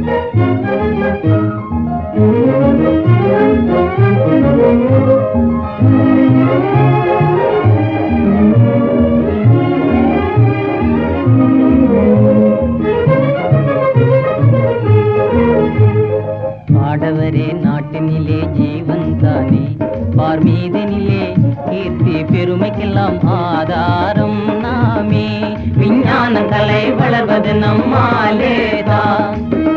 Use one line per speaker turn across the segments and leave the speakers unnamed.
ஆடவரே நாட்டினிலே ஜீவன் தானே பார் மீதினிலே கீர்த்தி பெருமைக்கெல்லாம் ஆதாரம் நாமே விஞ்ஞான கலை வளர்வது நம்மாலேதான்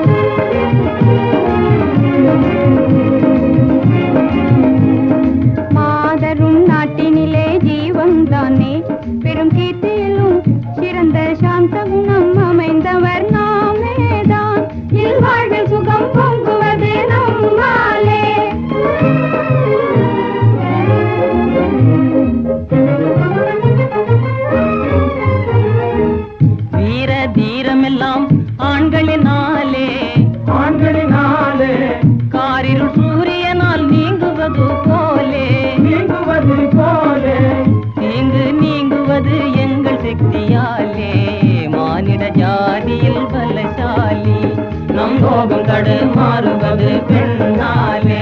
மாதரும் நாட்டினிலே ஜீவன் தானே பெரும் கீர்த்தியிலும் சிறந்த சாந்த குணம் அமைந்தவர் நாமேதான் இல்வாழ்வில் சுகம் பொங்குவது நம்மாலே
வீர தீரமெல்லாம் ஆண்களினாலே
ஆண்களினாலே
காரிருள் சூரியனால் நீங்குவது போலே
நீங்குவது போலே
தீங்கு நீங்குவது எங்கள் சக்தியாலே மானிட ஜாதியில் பலசாலி நம் கோபம் தடுமாறுவது பெண்ணாலே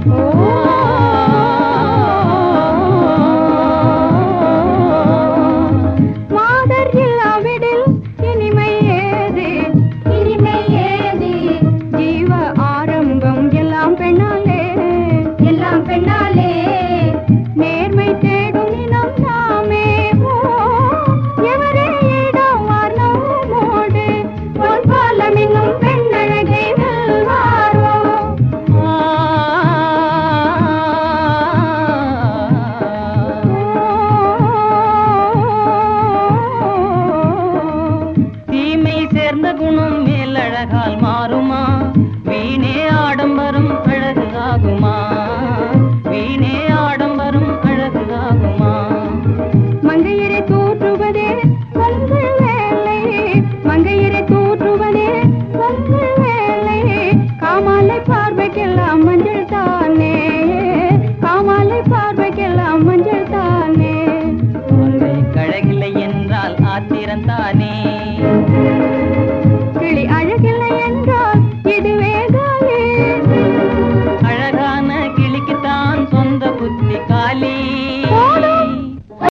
மாதர் இல்லாவிடில் இனிமை ஏது இனிமை ஏது ஜீவ ஆரம்பம் எல்லாம் பெண்ணாலே எல்லாம் பெண்ணாலே நேர்மை தேடும் இனம் நாமே ஓ, எவரே ஈடாவார் நம்மோடு பொன்பாலம் என்னும் பெண்ணழகை வெல்வாரோ
தீமை சேர்ந்த குணம் மேலழகால் மாறுமா